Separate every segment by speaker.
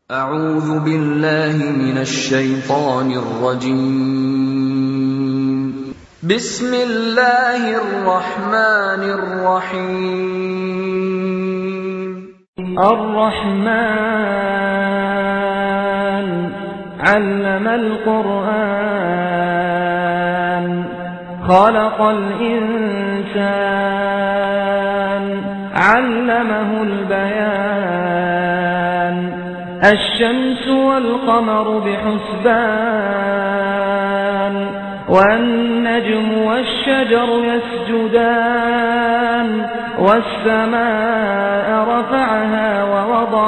Speaker 1: أعوذ بالله من الشيطان الرجيم بسم الله الرحمن الرحيم
Speaker 2: الرحمن علم القرآن خلق الإنسان علمه البيان الشمس والقمر بحسبان والنجم والشجر يسجدان والسماء رفعها ووضع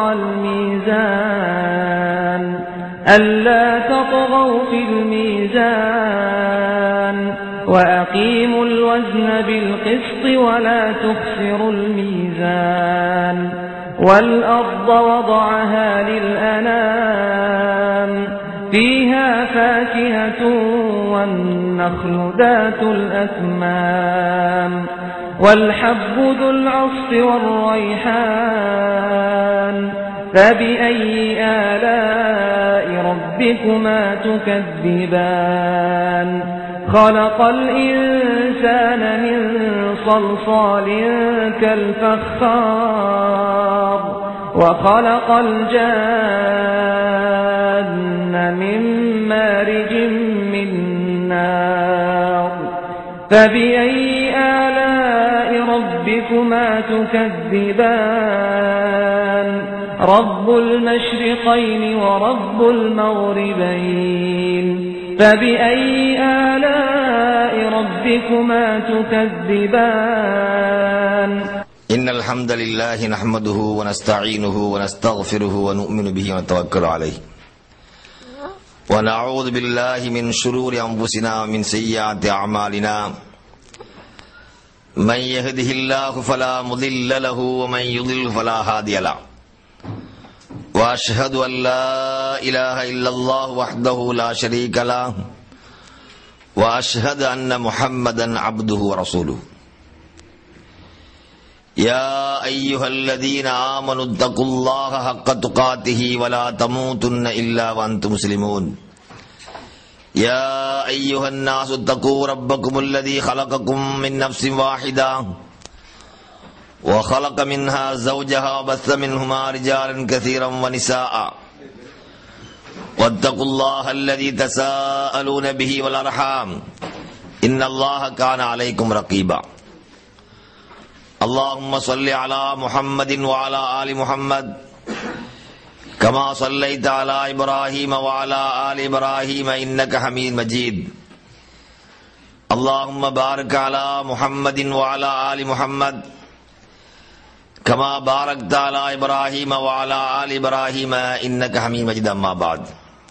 Speaker 2: الميزان ألا تطغوا في الميزان وأقيموا الوزن بالقسط ولا تخسروا الميزان والأرض وضعها للأنام فيها فاكهة والنخل ذات الأكمام والحب ذو العصف والريحان فبأي آلاء ربكما تكذبان خلق الإنسان من صلصال كالفخار وخلق الجان من مارج من نار فبأي آلاء ربكما تكذبان رب المشرقين ورب المغربين فبأي آلاء ربكما تكذبان
Speaker 3: إن الحمد لله نحمده ونستعينه ونستغفره ونؤمن به ونتوكل عليه ونعوذ بالله من شرور أنفسنا ومن سيئات أعمالنا من يهده الله فلا مضل له ومن يضل فلا هادي له وأشهد أن لا إله إلا الله وحده لا شريك له وأشهد أن محمدا عبده ورسوله يا أيها الذين آمنوا اتقوا الله حق تقاته ولا تموتن إلا وأنتم مسلمون يا أيها الناس اتقوا ربكم الذي خلقكم من نفس واحدة وخلق منها زوجها وبث منهما رجالا كثيرا ونساء واتقوا الله الذي تساءلون به والأرحام إن الله كان عليكم رقيبا اللهم صل على محمد وعلى آل محمد كما صليت على إبراهيم وعلى آل إبراهيم إنك حميد مجيد اللهم بارك على محمد وعلى آل محمد كما باركت على إبراهيم وعلى آل إبراهيم إنك حميد مجيد أما بعد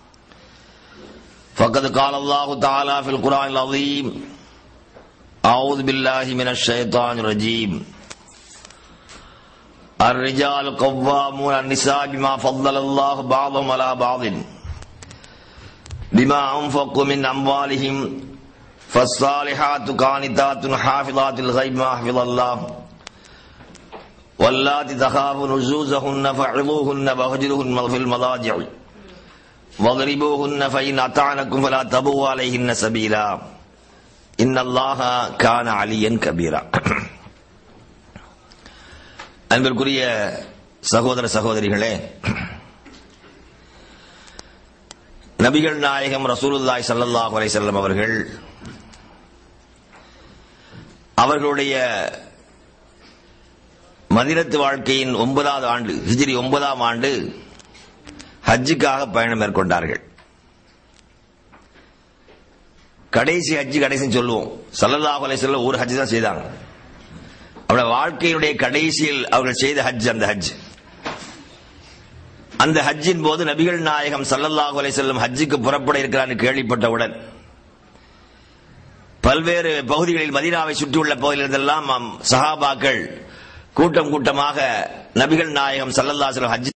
Speaker 3: فقد قال الله تعالى في القرآن العظيم أعوذ بالله من الشيطان الرجيم الرجال قوامون النساء بما فضل الله بعضهم على بعض بما أنفقوا من أموالهم فالصالحات قانتات حافظات الغيب ما حفظ الله واللاتي تخافون نشوزهن فعظوهن واهجروهن في المضاجع واضربوهن فإن أطعنكم فلا تبوا عليهن سبيلا إن الله كان عليا كبيرا அன்பிற்குரிய சகோதர சகோதரிகளே நபிகள் நாயகம் ரசூலுல்லாய் சல்லாஹ் அலைசல்லம் அவர்கள் அவர்களுடைய மதினத்து வாழ்க்கையின் ஒன்பதாவது ஆண்டு ஹிஜ்ரி ஒன்பதாம் ஆண்டு ஹஜ்ஜுக்காக பயணம் மேற்கொண்டார்கள் கடைசி ஹஜ்ஜு கடைசின்னு சொல்லுவோம் சல்லல்லாஹ் அலைசல்லம் ஒரு ஹஜ் தான் செய்தாங்க அவருடைய வாழ்க்கையினுடைய கடைசியில் அவர்கள் செய்த ஹஜ் அந்த ஹஜ் அந்த ஹஜ்ஜின் போது நபிகள் நாயகம் சல்லல்லாஹு அலை செல்லும் ஹஜ்ஜுக்கு புறப்பட இருக்கிறான்னு கேள்விப்பட்டவுடன் பல்வேறு பகுதிகளில் மதீனாவை சுற்றியுள்ள பகுதிகளிலிருந்தெல்லாம் சஹாபாக்கள் கூட்டம் கூட்டமாக நபிகள் நாயகம் சல்லல்லா செல்லும் ஹஜ்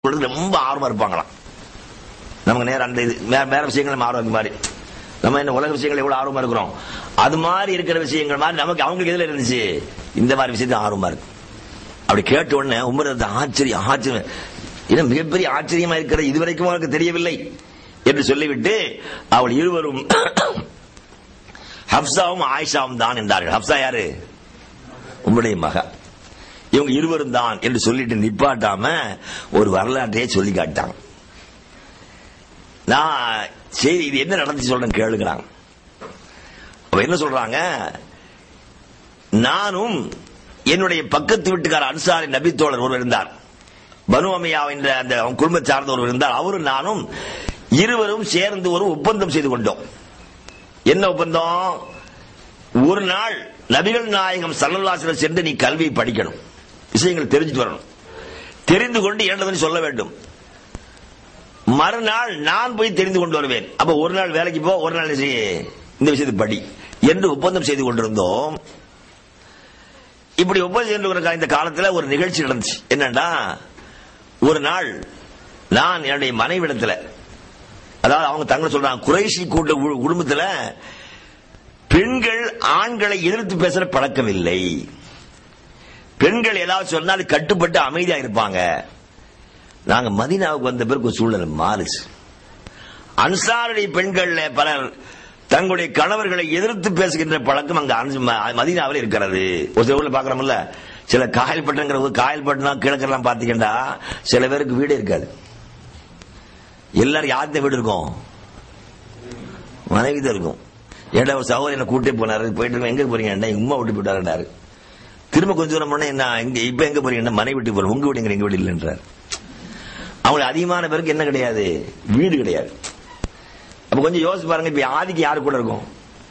Speaker 3: சொல்றது ரொம்ப ஆர்வமா இருப்பாங்களாம் நமக்கு நேரம் அந்த இது வேற வேற விஷயங்கள் நம்ம ஆர்வம் மாதிரி நம்ம என்ன உலக விஷயங்கள் எவ்வளவு ஆர்வமா இருக்கிறோம் அது மாதிரி இருக்கிற விஷயங்கள் மாதிரி நமக்கு அவங்களுக்கு எதுல இருந்துச்சு இந்த மாதிரி விஷயத்துல ஆர்வமா இருக்கு அப்படி கேட்ட உடனே உமர் அது ஆச்சரியம் ஆச்சரியம் இது மிகப்பெரிய ஆச்சரியமா இருக்கிறது இதுவரைக்கும் அவருக்கு தெரியவில்லை என்று சொல்லிவிட்டு அவள் இருவரும் ஹப்சாவும் ஆயிஷாவும் தான் என்றார்கள் ஹப்சா யாரு உம்முடைய மக இவங்க இருவரும் தான் என்று சொல்லிட்டு நிப்பாட்டாம ஒரு வரலாற்றையே சொல்லி காட்டாங்க நான் சரி இது என்ன நடந்துச்சு சொல்றேன் கேளுங்கிறாங்க அவ என்ன சொல்றாங்க நானும் என்னுடைய பக்கத்து வீட்டுக்கார அன்சாரி நபித்தோழர் ஒருவர் இருந்தார் பனு அமையா என்ற அந்த அவன் குடும்ப சார்ந்த ஒருவர் இருந்தார் அவரும் நானும் இருவரும் சேர்ந்து ஒரு ஒப்பந்தம் செய்து கொண்டோம் என்ன ஒப்பந்தம் ஒரு நாள் நபிகள் நாயகம் சல்லல்லாசில் சென்று நீ கல்வியை படிக்கணும் விஷயங்கள் தெரிஞ்சுட்டு வரணும் தெரிந்து கொண்டு ஏண்டதுன்னு சொல்ல வேண்டும் மறுநாள் நான் போய் தெரிந்து கொண்டு வருவேன் அப்ப ஒரு நாள் வேலைக்கு போ ஒரு நாள் செய், இந்த விஷயத்தை படி என்று ஒப்பந்தம் செய்து கொண்டிருந்தோம் இப்படி ஒப்பந்தம் செய்து கொண்டிருக்க இந்த காலத்துல ஒரு நிகழ்ச்சி நடந்துச்சு என்னன்னா ஒரு நாள் நான் என்னுடைய மனைவிடத்துல அதாவது அவங்க தங்களை சொல்றாங்க குறைசி கூட்ட கு- குடும்பத்துல பெண்கள் ஆண்களை எதிர்த்து பேசுற பழக்கம் இல்லை பெண்கள் ஏதாவது சொன்னால் கட்டுப்பட்டு அமைதியா இருப்பாங்க நாங்க மதீனாவுக்கு வந்த பிறகு ஒரு சூழ்நிலை மாறுச்சு அன்சாருடைய பெண்கள்ல பலர் தங்களுடைய கணவர்களை எதிர்த்து பேசுகின்ற பழக்கம் அங்க அன்சு- ம- மதீனாவில் இருக்கிறது ஒரு சில ஊர்ல பாக்குறோம்ல சில காயல்பட்டுங்கிற ஊர் காயல்பட்டுனா கிழக்கெல்லாம் பாத்தீங்கன்னா சில பேருக்கு வீடு இருக்காது எல்லாரும் யார்கிட்ட வீடு இருக்கும் மனைவி தான் இருக்கும் ஏடா ஒரு சகோதரி என்ன கூட்டே போனாரு போயிட்டு இருக்கோம், எங்க போறீங்க என்ன உமா விட்டு போயிட்டாருன்றாரு திரும்ப கொஞ்ச தூரம் போனா என்ன எங்க இப்ப எங்க போறீங்க மனை விட்டு போறோம் உங்க வீடு எங்க எங்க வீடு இல்லைன்றார் அவங்களுக்கு அதிகமான பேருக்கு என்ன கிடையாது வீடு கிடையாது அப்ப கொஞ்சம் யோசிச்சு பாருங்க இப்ப ஆதிக்கு யாரு கூட இருக்கும்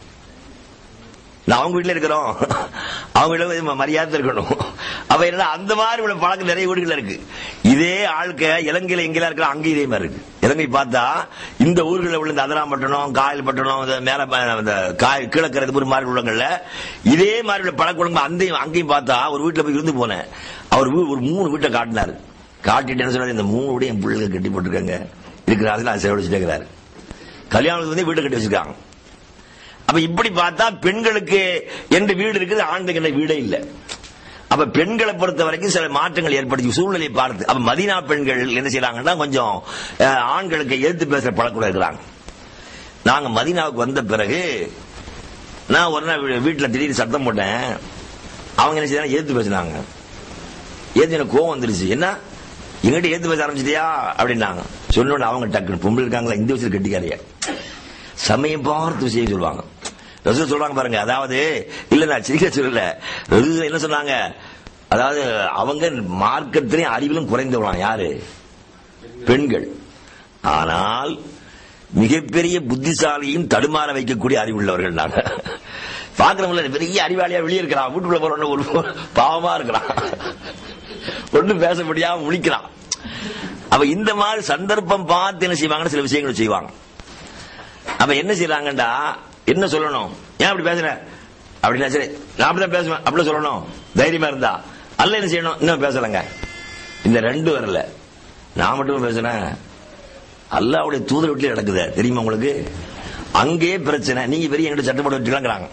Speaker 3: நான் அவங்க வீட்டுல இருக்கிறோம் அவங்க வீட்டுல கொஞ்சம் மரியாதை இருக்கணும் அப்ப என்ன அந்த மாதிரி உள்ள பழக்கம் நிறைய வீடுகள் இருக்கு இதே ஆள்க இலங்கையில எங்கெல்லாம் இருக்கிற அங்கே இதே மாதிரி இருக்கு இலங்கை பார்த்தா இந்த ஊர்களில் உள்ள இந்த அதராம்பட்டணம் காயல்பட்டணம் இந்த மேல ப- இந்த காய் கிழக்கிறது ஒரு மாதிரி உள்ளங்கள்ல இதே மாதிரி உள்ள பழக்க வழக்கம் அந்த அங்கேயும் பார்த்தா ஒரு வீட்டுல போய் இருந்து போனேன் அவர் வீ- ஒரு மூணு வீட்டை காட்டினாரு காட்டிட்டு என்ன சொன்னாரு இந்த மூணு வீடு என் பிள்ளைங்க கட்டி போட்டிருக்காங்க இருக்கிற அதுல நான் செலவழிச்சுட்டே இருக்கிறாரு கல்யாணத்துக்கு வந்து வீடு கட்டி வச்சிருக்காங்க அப்ப இப்படி பார்த்தா பெண்களுக்கு எந்த வீடு இருக்குது ஆண்களுக்கு என்ற வீடே இல்ல அப்ப பெண்களை பொறுத்த வரைக்கும் சில மாற்றங்கள் ஏற்படுத்தி சூழ்நிலையை பார்த்து அப்ப மதீனா பெண்கள் என்ன செய்யறாங்கன்னா கொஞ்சம் அஹ், ஆண்களுக்கு எதிர்த்து பேசுற பழக்கம் இருக்கிறாங்க நாங்க மதீனாவுக்கு வந்த பிறகு நான் ஒரு நாள் வீ- வீட்டுல திடீர்னு சத்தம் போட்டேன் அவங்க என்ன செய்யறாங்க எதிர்த்து பேசினாங்க ஏத்து எனக்கு கோவம் வந்துருச்சு என்ன எங்கிட்ட ஏத்து பேச ஆரம்பிச்சிட்டியா அப்படின்னாங்க சொன்ன உடனே அவங்க டக்குனு பொம்பளை இருக்காங்களா இந்த விஷயம் கட்டிக்காரியா சமயம் பார்த்து விஷயம் சொல்லுவாங்க ரசூல் சொல்றாங்க பாருங்க அதாவது இல்ல நான் சிரிக்க சொல்லல ரசூல் என்ன சொன்னாங்க அதாவது அவங்க மார்க்கத்திலையும் அறிவிலும் குறைந்தவளாம் யாரு பெண்கள் ஆனால் மிகப்பெரிய புத்திசாலியும் தடுமாற வைக்கக்கூடிய அறிவுள்ளவர்கள் நாங்க பாக்குறவங்கள பெரிய அறிவாளியா வெளியே இருக்கிறான் வீட்டுக்குள்ள போற ஒரு பாவமா இருக்கிறான் ஒண்ணும் பேச முடியாம முழிக்கிறான் அப்ப இந்த மாதிரி சந்தர்ப்பம் பார்த்து என்ன செய்வாங்கன்னு சில விஷயங்கள் செய்வாங்க அப்ப என்ன செய்யறாங்கடா என்ன சொல்லணும் ஏன் அப்படி பேசுற அப்படின்னா சரி நான் அப்படிதான் பேசுவேன் அப்படி சொல்லணும் தைரியமா இருந்தா அல்ல என்ன செய்யணும் இன்னும் பேசலங்க இந்த ரெண்டு வரல நான் மட்டும் பேசுறேன் அல்லாவுடைய தூதர் வீட்டிலே நடக்குது தெரியுமா உங்களுக்கு அங்கேயே பிரச்சனை நீங்க பெரிய எங்கிட்ட சட்டப்பட வச்சுக்கலாங்கிறாங்க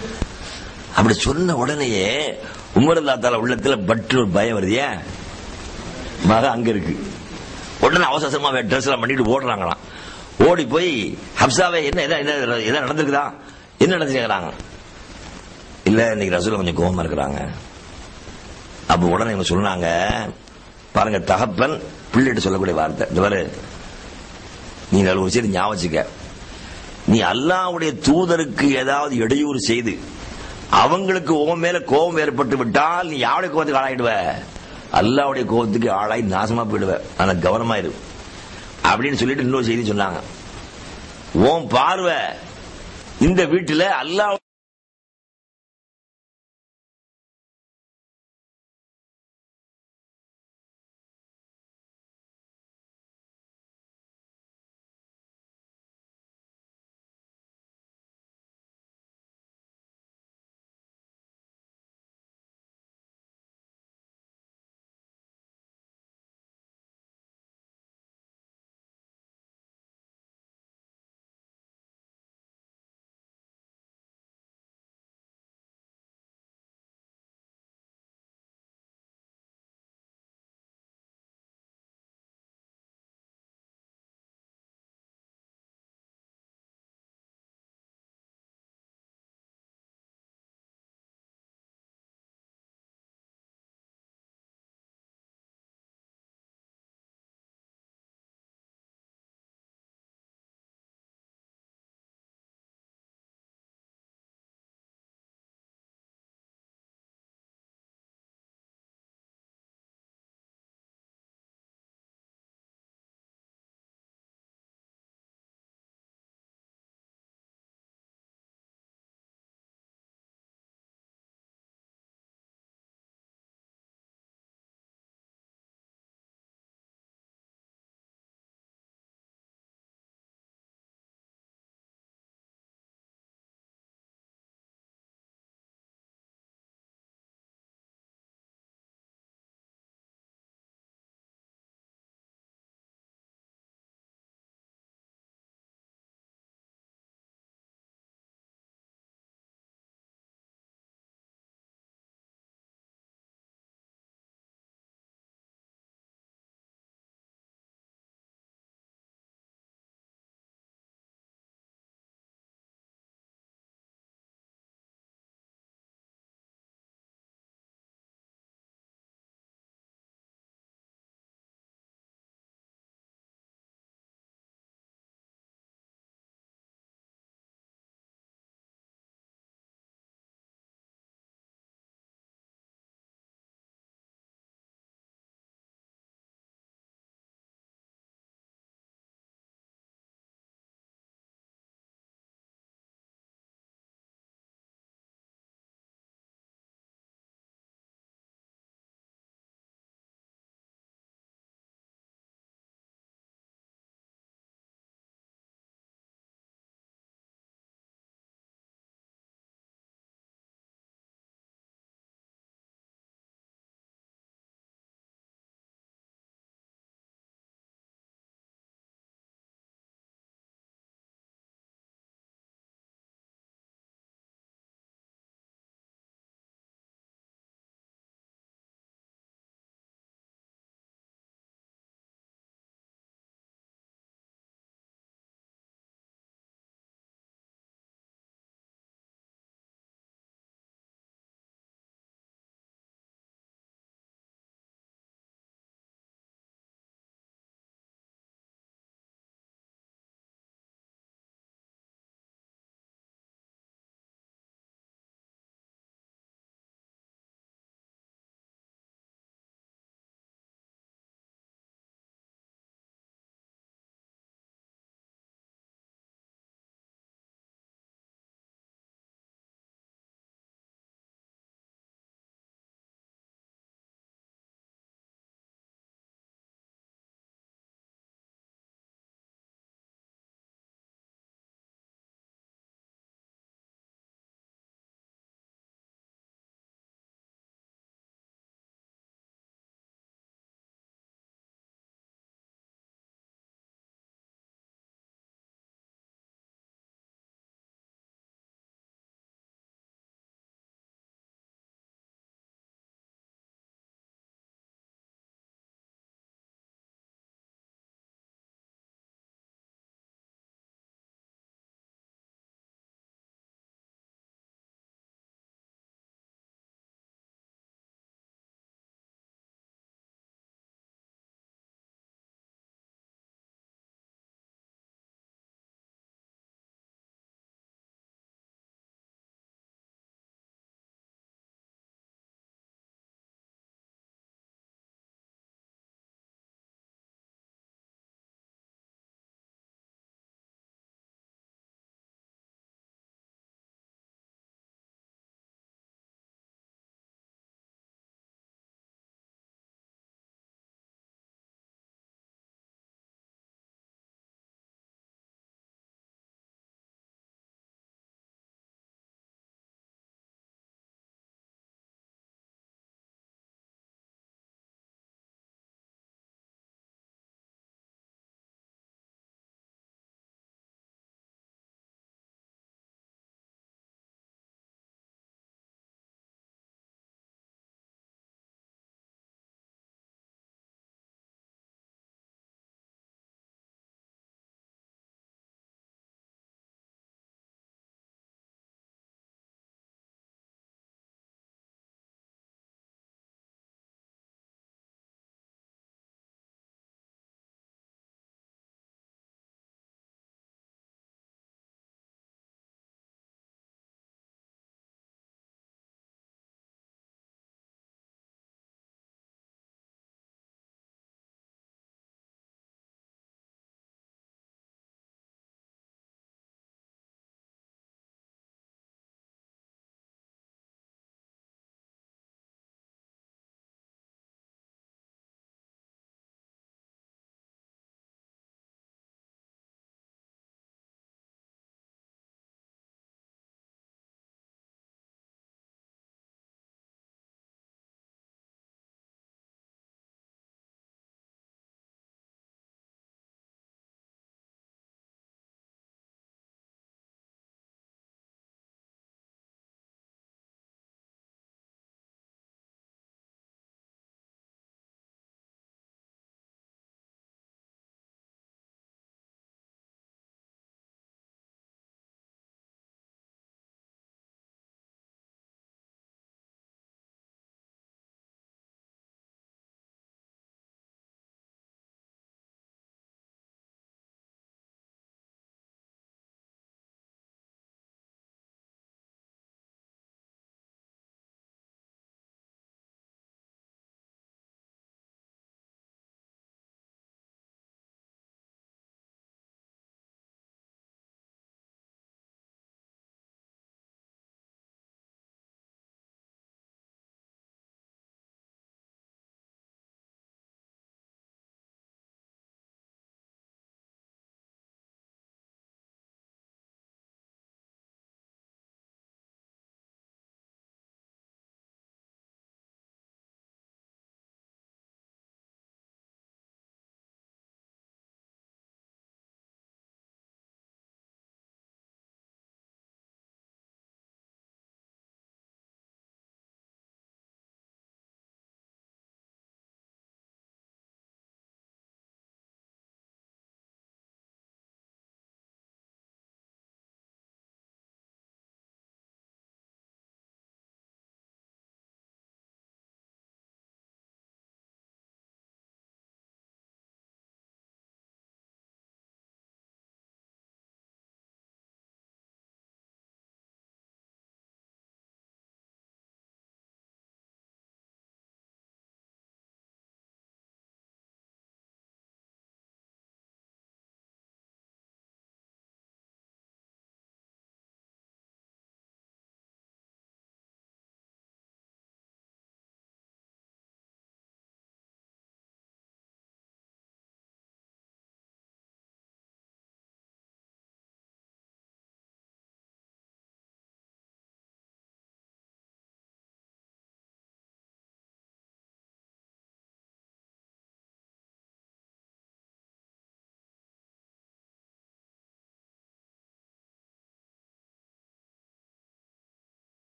Speaker 3: அப்படி சொன்ன உடனேயே உமர் அல்லா தால உள்ளத்துல பற்று ஒரு பயம் வருது ஏன் மக அங்க இருக்கு உடனே அவசர அவசரமா ட்ரெஸ் எல்லாம் பண்ணிட்டு ஓடுறாங்களாம் ஓடி போய் ஹப்சாவே என்ன என்ன என்ன என்ன நடந்திருக்குதா என்ன நடந்துருக்கிறாங்க இல்ல இன்னைக்கு ரசூல கொஞ்சம் கோவமா இருக்கிறாங்க அப்ப உடனே இவங்க சொன்னாங்க பாருங்க தகப்பன் பிள்ளைகிட்ட சொல்லக்கூடிய வார்த்தை இந்த பாரு நீ நல்ல ஒரு விஷயத்தை ஞாபகம் வச்சுக்க நீ அல்லாவுடைய தூதருக்கு ஏதாவது இடையூறு செய்து அவங்களுக்கு உன் மேல கோபம் ஏற்பட்டு விட்டால் நீ யாருடைய கோபத்துக்கு ஆளாயிடுவ அல்லாவுடைய கோபத்துக்கு ஆளாய் நாசமா போயிடுவ ஆனா கவனமா இரு அப்படின்னு சொல்லிட்டு இன்னொரு செய்தி சொன்னாங்க உன் பார்வை இந்த வீட்டுல அல்லாஹ்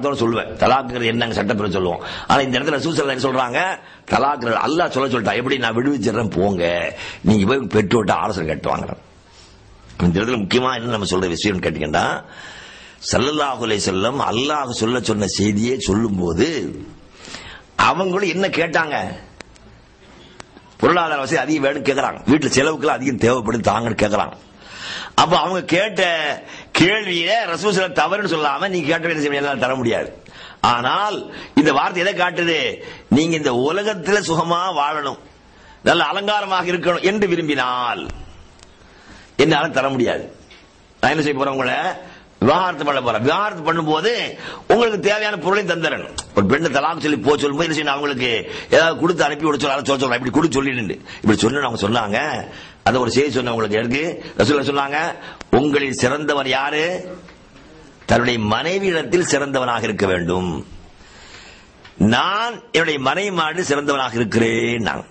Speaker 3: தலாக் சொல்லுவேன் தலாக்குறது என்னங்க சட்டப்பிர சொல்லுவோம் ஆனா இந்த இடத்துல ரசூல் என்ன சொல்றாங்க தலாக்குறது அல்லாஹ் சொல்ல சொல்லிட்டா எப்படி நான் விடுவிச்சிடுறேன் போங்க நீங்க போய் பெற்றோட்ட ஆலோசனை கேட்டு வாங்குறேன் இந்த இடத்துல முக்கியமா என்ன நம்ம சொல்ற விஷயம் கேட்டீங்கன்னா சல்லல்லாஹு அலைஹி செல்லம் அல்லாஹ் சொல்ல சொன்ன செய்தியை சொல்லும்போது அவங்களும் என்ன கேட்டாங்க பொருளாதார வசதி அதிகம் வேணும் கேட்கறாங்க வீட்டுல செலவுக்கு அதிகம் தேவைப்படும் தாங்கன்னு கேட்கறாங்க அப்ப அவங்க கேட்ட கேள்வியில ரசூசல தவறுன்னு சொல்லாம நீங்க கேட்ட வேண்டிய செய்தி எல்லாம் தர முடியாது ஆனால் இந்த வார்த்தை எதை காட்டுது நீங்க இந்த உலகத்துல சுகமா வாழணும் நல்ல அலங்காரமாக இருக்கணும் என்று விரும்பினால் என்னால தர முடியாது நான் என்ன செய்ய போறேன் உங்களை விவாகரத்து பண்ண போறேன் விவாகரத்து பண்ணும்போது உங்களுக்கு தேவையான பொருளையும் தந்துடணும் ஒரு பெண்ணை தலாக்கு சொல்லி போ சொல்லும்போது என்ன செய்யணும் அவங்களுக்கு ஏதாவது கொடுத்து அனுப்பி விட சொல்ல சொல்ல சொல்ல இப்படி கொடுத்து சொல்லிடு இப்படி சொன்னு அவங்க சொன்னாங்க அதை ஒரு செய்தி சொன்ன உங்களுக்கு இருக்கு ரசூல சொன்னாங்க உங்களில் சிறந்தவர் யாரு தன்னுடைய மனைவியிடத்தில் சிறந்தவனாக இருக்க வேண்டும் நான் என்னுடைய மனைவி மாடு சிறந்தவனாக இருக்கிறேன் நான்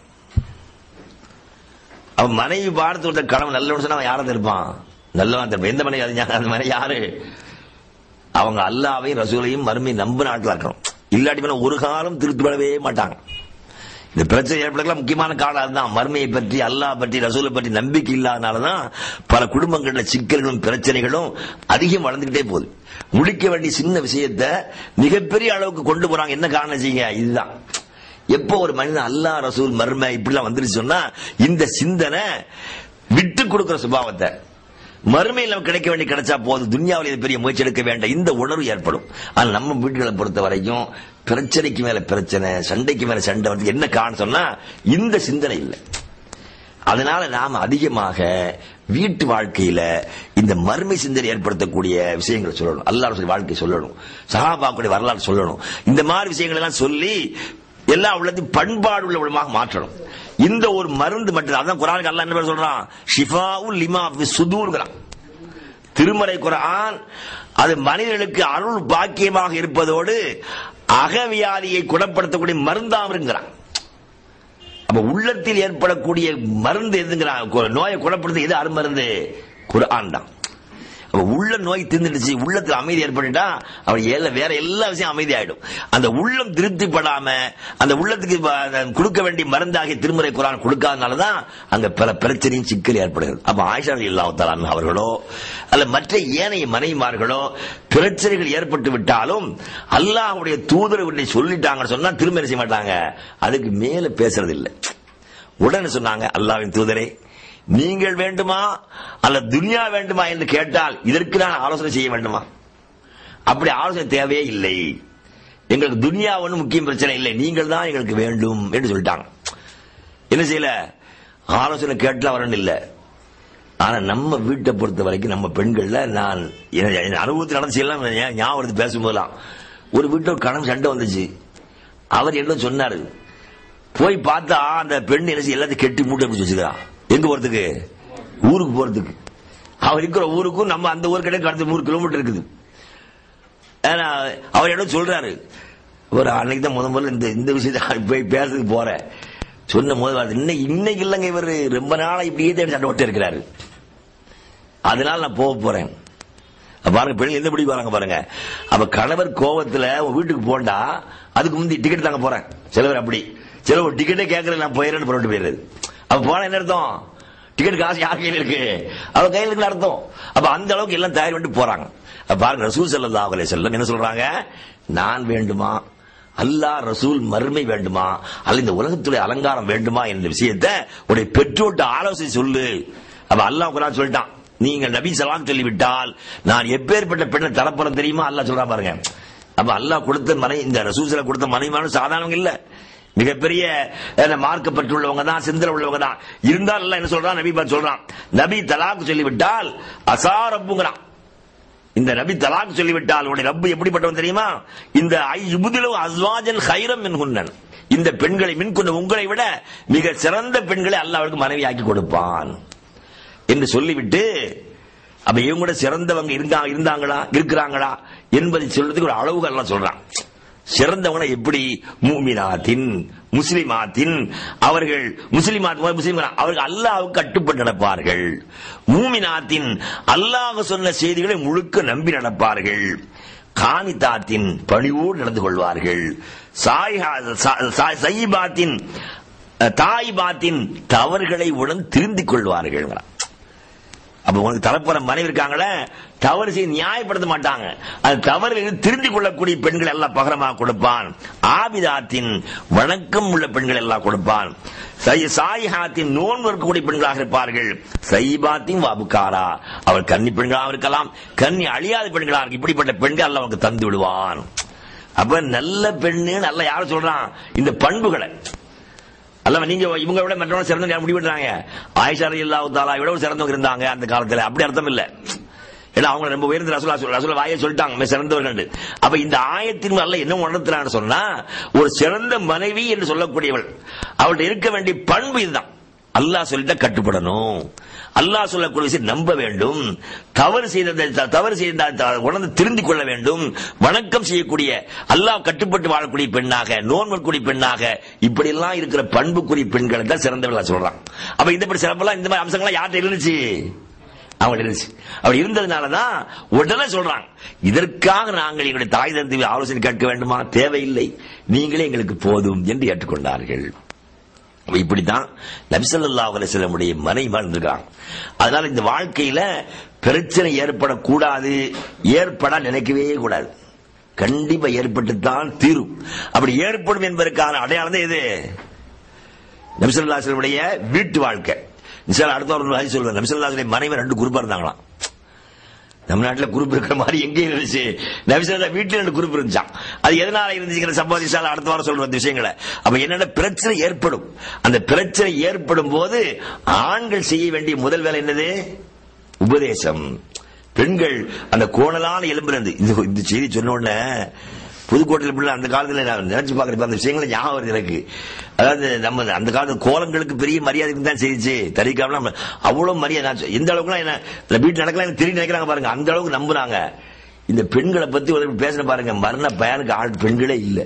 Speaker 3: அவன் மனைவி பார்த்து ஒருத்தர் கணவன் நல்லவன் சொன்னா அவன் யாரும் இருப்பான் நல்லவன் இருப்பான் எந்த மனைவி அது ஞா- அந்த மனைவி யாரு அவங்க அல்லாவையும் ரசூலையும் மறுமை நம்பு நாட்டில் இருக்கணும் இல்லாட்டி போனா ஒரு காலம் திருத்தி விடவே மாட்டாங்க இந்த பிரச்சனை ஏற்படுறதுலாம் முக்கியமான காரணம் அதுதான் மறுமையை பற்றி அல்லாஹ் பற்றி ரசூலை பற்றி நம்பிக்கை இல்லாதனாலதான் பல குடும்பங்கள்ல சிக்கல்களும் பிரச்சனைகளும் அதிகம் வளர்ந்துகிட்டே போகுது முடிக்க வேண்டிய சின்ன விஷயத்தை மிகப்பெரிய அளவுக்கு கொண்டு போறாங்க என்ன காரணம் செய்யுங்க இதுதான் எப்போ ஒரு மனிதன் அல்லாஹ் ரசூல் மர்ம இப்படிலாம் வந்துருச்சு சொன்னா இந்த சிந்தனை விட்டு கொடுக்கிற சுபாவத்தை மறுமையில் நமக்கு கிடைக்க வேண்டிய கிடைச்சா போதும் துன்யாவில் இது பெரிய முயற்சி எடுக்க வேண்டாம் இந்த உணர்வு ஏற்படும் ஆனா நம்ம வீடுகளை பொறுத்த வரைக்கும் பிரச்சனைக்கு மேல பிரச்சனை சண்டைக்கு மேல சண்டை வந்து என்ன காரணம் சொன்னா இந்த சிந்தனை இல்லை அதனால நாம் அதிகமாக வீட்டு வாழ்க்கையில இந்த மர்மை சிந்தனை ஏற்படுத்தக்கூடிய விஷயங்களை சொல்லணும் அல்லாஹ் சொல்லி வாழ்க்கை சொல்லணும் சஹாபாக்குடைய வரலாறு சொல்லணும் இந்த மாதிரி விஷயங்கள் எல்லாம் சொல்லி எல்லா உள்ளத்தையும் பண்பாடு உள்ள உள்ளமாக மாற்றணும் இந்த ஒரு மருந்து மட்டும் அதான் குரானுக்கு அல்லாஹ் என்ன பேர் சொல்றான் ஷிஃபாவுல் லிமா ஃபி சுதூர்ங்கிறான் திருமறை குரான் அது மனிதர்களுக்கு அருள் பாக்கியமாக இருப்பதோடு அகவியாதியை குணப்படுத்தக்கூடிய மருந்தாம் இருக்கிறான் அப்ப உள்ளத்தில் ஏற்படக்கூடிய மருந்து எதுங்கிறான் கு- நோயை குணப்படுத்த எது அருமருந்து குர்ஆன் தான் அப்ப உள்ள நோய் தீர்ந்துடுச்சு உள்ளத்துல அமைதி ஏற்பட்டுட்டா அவர் எல்லா வேற எல்லா விஷயம் அமைதி ஆயிடும் அந்த உள்ளம் திருப்திப்படாம அந்த உள்ளத்துக்கு வ- அந்த கொடுக்க வேண்டிய மருந்தாகிய திருமுறை குரான் கொடுக்காதனாலதான் அங்க பல பிரச்சனையும் சிக்கல் ஏற்படுகிறது அப்ப ஆயிஷா இல்லாத்தாலான் அவர்களோ அல்ல மற்ற ஏனைய மனைவிமார்களோ பிரச்சனைகள் ஏற்பட்டு விட்டாலும் அல்லாஹ்வுடைய தூதர் இப்படி சொல்லிட்டாங்கன்னு சொன்னா திரும்ப செய்ய மாட்டாங்க அதுக்கு மேல பேசுறது இல்லை உடனே சொன்னாங்க அல்லாஹ்வின் தூதரே நீங்கள் வேண்டுமா அல்ல துன்யா வேண்டுமா என்று கேட்டால் இதற்கு நான் ஆலோசனை செய்ய வேண்டுமா அப்படி ஆலோசனை தேவையே இல்லை எங்களுக்கு துன்யா ஒன்றும் முக்கியம் பிரச்சனை இல்லை நீங்கள் தான் எங்களுக்கு வேண்டும் என்று சொல்லிட்டாங்க என்ன செய்யல ஆலோசனை கேட்டலாம் வரணும் இல்லை ஆனா நம்ம வீட்டை பொறுத்த வரைக்கும் நம்ம பெண்கள்ல நான் என் என் அனுபவத்தில் நடந்து செய்யலாம் ஞா- ஞாபகம் வருது பேசும்போதெல்லாம் ஒரு வீட்டில் ஒரு கணவன் சண்டை வந்துச்சு அவர் என்ன சொன்னாரு போய் பார்த்தா அந்த பெண் என்ன செய்ய எல்லாத்தையும் கெட்டி மூட்டை பிடிச்சி வச்சுக்கிறா எங்க போறதுக்கு ஊருக்கு போறதுக்கு அவர் இருக்கிற ஊருக்கும் நம்ம அந்த ஊருக்கு இடையே கடந்த நூறு கிலோமீட்டர் இருக்குது ஏன்னா, அவர் இடம் சொல்றாரு ஒரு அன்னைக்கு தான் முத முதல்ல இந்த இந்த விஷயத்தை போய் பேசுறதுக்கு போறேன் சொன்ன முதல் வார்த்தை, இன்னைக்கு இன்னைக்கு இல்லைங்க இவர் ரொம்ப நாளா இப்படியே தேடி சண்டை ஓட்டு இருக்கிறாரு அதனால நான் போக போறேன் அப்ப பாருங்க பெண்கள் எந்த பிடி வராங்க பாருங்க அப்ப கணவர் கோவத்துல உன் வீட்டுக்கு போண்டா அதுக்கு முந்தி டிக்கெட் தாங்க போறேன் சிலவர் அப்படி சிலவர் டிக்கெட்டே கேட்கறது நான் போயிடுறேன்னு புறப்பட்டு போயிடுறது அப்ப போனா என்ன அர்த்தம் டிக்கெட் காசு யார் கையில் இருக்கு அவ கையில் இருக்குன்னு அர்த்தம் அப்ப அந்த அளவுக்கு எல்லாம் தயார் பண்ணிட்டு போறாங்க அப்ப பாருங்க ரசூல் ஸல்லல்லாஹு அலைஹி வஸல்லம் என்ன சொல்றாங்க நான் வேண்டுமா அல்லாஹ் ரசூல் மறுமை வேண்டுமா அல்ல இந்த உலகத்துடைய அலங்காரம் வேண்டுமா என்ற விஷயத்தை உடைய பெற்றோர்ட்ட ஆலோசனை சொல்லு அப்ப அல்லாஹ் குரான் சொல்லிட்டான் நீங்க நபி சலாம் சொல்லிவிட்டால் நான் எப்பேற்பட்ட பெண்ணை தரப்போறேன் தெரியுமா அல்லாஹ் சொல்றா பாருங்க அப்ப அல்லாஹ் கொடுத்த மனை இந்த ரசூசல கொடுத்த மனைவிமான சாதாரணவங்க இல்ல மிகப்பெரிய அஹ், மார்க்கப்பட்டுள்ளவங்க தான் சிந்தனை உள்ளவங்க தான் இருந்தாலும் அல்லாஹ் என்ன சொல்றான் நபி பார்த்து சொல்றான் நபி தலாக்கு சொல்லிவிட்டால் அசாரப்புங்கிறான் இந்த நபி தலாக் சொல்லிவிட்டால் உடைய ரப்பு எப்படிப்பட்டவன் தெரியுமா இந்த ஐ இபுதிலு அஸ்வாஜன் ஹைரம் மின்குன்னன் இந்த பெண்களை மின்கொண்ட உங்களை விட மிக சிறந்த பெண்களை அல்லாஹ் அவருக்கு மனைவியாக்கி கொடுப்பான் என்று சொல்லிவிட்டு அப்ப இவங்க கூட சிறந்தவங்க இருந்தா இருந்தாங்களா இருக்கிறாங்களா என்பதை சொல்றதுக்கு ஒரு அளவுகள் எல்லாம் சொல்றான் சிறந்தவங்க எப்படி மூமினாத்தின் முஸ்லிமாத்தின் அவர்கள் முஸ்லிமாத் முஸ்லிம் அவர்கள் அல்லாஹ்வுக்கு கட்டுப்பட்டு நடப்பார்கள் மூமினாத்தின் அல்லாஹ் சொன்ன செய்திகளை முழுக்க நம்பி நடப்பார்கள் காணித்தாத்தின் பணிவோடு நடந்து கொள்வார்கள் சாய்ஹா- சா- சா- சைபாத்தின் தாய்பாத்தின் தவறுகளை உடன் திருந்திக் கொள்வார்கள் அப்ப உனக்கு தரப்போற மனைவி இருக்காங்களே தவறு செய்ய நியாயப்படுத்த மாட்டாங்க அது தவறு திருந்தி கொள்ளக்கூடிய பெண்கள் எல்லாம் பகரமாக கொடுப்பான் ஆபிதாத்தின் வணக்கம் உள்ள பெண்கள் எல்லாம் கொடுப்பான் சை- சாயிஹாத்தின் நோன்பு இருக்கக்கூடிய பெண்களாக இருப்பார்கள் சைபாத்தின் வாபுக்காரா அவர் கன்னி பெண்களாக இருக்கலாம் கன்னி அழியாத பெண்களாக இருக்கு. இப்படிப்பட்ட பெண்கள் எல்லாம் அவனுக்கு தந்து விடுவான் அப்ப நல்ல பெண்ணு நல்ல யாரும் சொல்றான் இந்த பண்புகளை அல்ல நீங்க இவங்க விட மற்றவங்க சிறந்தவங்க யார் முடிவு பண்றாங்க ஆயிஷா இல்லாஹு தாலா விட ஒரு சிறந்தவங்க இருந்தாங்க அந்த காலத்துல அப்படி அர்த்தம் இல்ல ஏன்னா அவங்க ரொம்ப உயர்ந்த ரசூலா சொல் ரசூலா வாயை சொல்லிட்டாங்க மிக சிறந்தவர்கள் அப்ப இந்த ஆயத்தின் அல்ல என்ன உணர்த்துறான்னு சொன்னா ஒரு சிறந்த மனைவி என்று சொல்லக்கூடியவள் அவள்கிட்ட இருக்க வேண்டிய பண்பு இதுதான் அல்லாஹ் சொல்லிட்டா கட்டுப்படணும் அல்லாஹ் சொல்லக்கூடிய விஷயம் நம்ப வேண்டும் தவறு செய்ததை த- தவறு செய்த த- உணர்ந்து திருந்திக் கொள்ள வேண்டும் வணக்கம் செய்யக்கூடிய அல்லாஹ் கட்டுப்பட்டு வாழக்கூடிய பெண்ணாக நோன்பக்கூடிய பெண்ணாக இப்படி எல்லாம் இருக்கிற பண்புக்குரிய பெண்களை தான் சிறந்தவர்களா சொல்றான் அப்ப இந்த மாதிரி சிறப்பெல்லாம் இந்த மாதிரி அம்சங்கள்லாம் யார்கிட்ட இருந்துச்சு அவங்க இருந்துச்சு அப்படி இருந்ததுனாலதான் உடனே சொல்றாங்க இதற்காக நாங்கள் எங்களுடைய தாய் தந்தை ஆலோசனை கேட்க வேண்டுமா தேவையில்லை நீங்களே எங்களுக்கு போதும் என்று ஏற்றுக்கொண்டார்கள் அப்ப இப்படித்தான் நபிசல்லா அலிஸ்லமுடைய மனைவி இருந்திருக்காங்க அதனால இந்த வாழ்க்கையில பிரச்சனை ஏற்படக்கூடாது ஏற்பட நினைக்கவே கூடாது கண்டிப்பா ஏற்பட்டுத்தான் தீரும் அப்படி ஏற்படும் என்பதற்கான அடையாளம் தான் இது நபிசல்லாசனுடைய வீட்டு வாழ்க்கை நிசால் அடுத்த ஒரு ஹதீஸ் சொல்லுவாங்க நபிசல்லாசனுடைய மனைவி ரெண்டு குரூப்பா இருந்தாங்களாம் நம்ம நாட்டுல குரூப் இருக்கிற மாதிரி எங்கேயும் இருந்துச்சு நபிசல்லா வீட்டுல ரெண்டு குரூப் இருந்துச்சான் அது எதனால இருந்துச்சுங்கிற சம்பவம் நிசால் அடுத்த வாரம் சொல்ற அந்த விஷயங்களை அப்ப என்னென்ன பிரச்சனை ஏற்படும் அந்த பிரச்சனை ஏற்படும் போது ஆண்கள் செய்ய வேண்டிய முதல் வேலை என்னது உபதேசம் பெண்கள் அந்த கோணலான எலும்பிலிருந்து இந்த இந்த செய்தி சொன்ன உடனே புதுக்கோட்டையில் பிள்ளை அந்த காலத்துல நான் நினைச்சு பார்க்கறப்ப அந்த விஷயங்களை ஞாபகம் வருது எனக்கு அதாவது நம்ம அந்த காலத்து கோலங்களுக்கு பெரிய மரியாதை தான் செய்யுச்சு தரிக்காம நம்ம அவ்வளவு மரியாதை நான் சொ- எந்த அளவுக்குலாம் என்ன இந்த வீட்டு நடக்கலாம் எனக்கு தெரியும் நினைக்கிறாங்க பாருங்க அந்த அளவுக்கு நம்புறாங்க இந்த பெண்களை பத்தி ஒரு பேசின பாருங்க மரண பயனுக்கு ஆள் பெண்களே இல்லை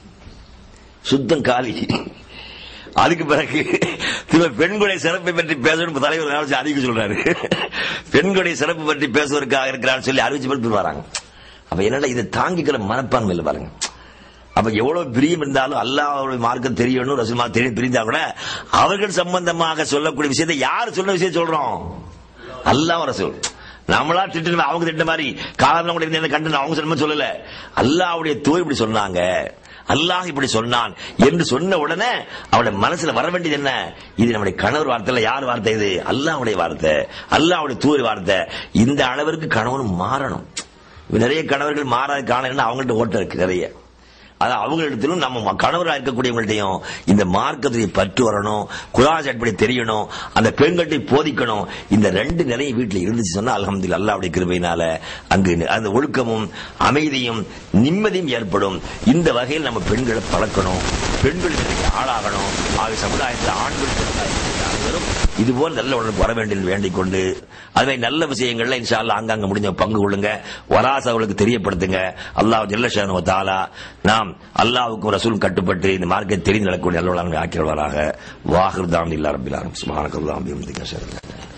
Speaker 3: சுத்தம் காலி அதுக்கு பிறகு திரும்ப பெண்களுடைய சிறப்பை பற்றி பேசணும் தலைவர் நாளைக்கு அறிவிக்க சொல்றாரு பெண்களுடைய சிறப்பு பற்றி பேசுவதற்காக இருக்கிறான்னு சொல்லி அறிவிச்சு போட்டு வராங்க அப்ப என்னடா இதை தாங்கிக்கிற மனப்பான்மை இல்லை பாருங்க அப்ப எவ்வளவு பிரியம் இருந்தாலும் அல்லாஹ்வுடைய மார்க்கம் தெரியணும் ரசூலுல்லாஹ் தெரியும் பிரிந்தா கூட அவர்கள் சம்பந்தமாக சொல்லக்கூடிய விஷயத்தை யார் சொன்ன விஷயம் சொல்றோம் அல்லாஹ் ரசூல் நம்மளா திட்டு அவங்க திட்ட மாதிரி காரணம் கூட இருந்து கண்டு அவங்க சொன்ன மாதிரி சொல்லல அல்லாஹ்வுடைய தூய் இப்படி சொன்னாங்க அல்லாஹ் இப்படி சொன்னான் என்று சொன்ன உடனே அவனுடைய மனசுல வர வேண்டியது என்ன இது நம்முடைய கணவர் வார்த்தை இல்ல யார் வார்த்தை இது அல்லாஹ்வுடைய வார்த்தை அல்லாஹ்வுடைய தூய் வார்த்தை இந்த அளவிற்கு கணவன் மாறணும் இப்ப நிறைய கணவர்கள் மாறாத காரணம் அவங்கள்ட்ட ஓட்டம் இருக்கு நிறைய அது அவங்களிடத்திலும் நம்ம கணவராக இருக்கக்கூடியவங்கள்ட்டையும் இந்த மார்க்கத்தை பற்று வரணும் குரான் அடிப்படை தெரியணும் அந்த பெண்கள்ட்டை போதிக்கணும் இந்த ரெண்டு நிறைய வீட்டில் இருந்துச்சு சொன்னா அல்ஹம்துலில்லாஹ் அல்லாஹ்வுடைய கிருபையினால அங்கு அந்த ஒழுக்கமும் அமைதியும் நிம்மதியும் ஏற்படும் இந்த வகையில் நம்ம பெண்களை பழக்கணும் பெண்கள் இதற்கு ஆளாகணும் ஆக சமுதாயத்தில் ஆண்கள் சமுதாயத்தில் அனைவரும் இதுபோல் நல்ல உணர்வு வர வேண்டும் என்று வேண்டிக் கொண்டு அதுவே நல்ல விஷயங்கள்ல இன்ஷா அல்லாஹ் அங்கங்க முடிஞ்ச பங்கு கொள்ளுங்க வராசவர்களுக்கு தெரியப்படுத்துங்க அல்லாஹ் ஜல்லஷானு தாலா நாம் அல்லாஹ்வுக்கும் ரசூலும் கட்டுப்பட்டு இந்த மார்க்கத்தை தெரிந்து நடக்கக்கூடிய நல்லவர்களாக ஆக்கியவர்களாக வாஹிர் தான் இல்லா ரபிலாரும் சுபானக்கல்லாம்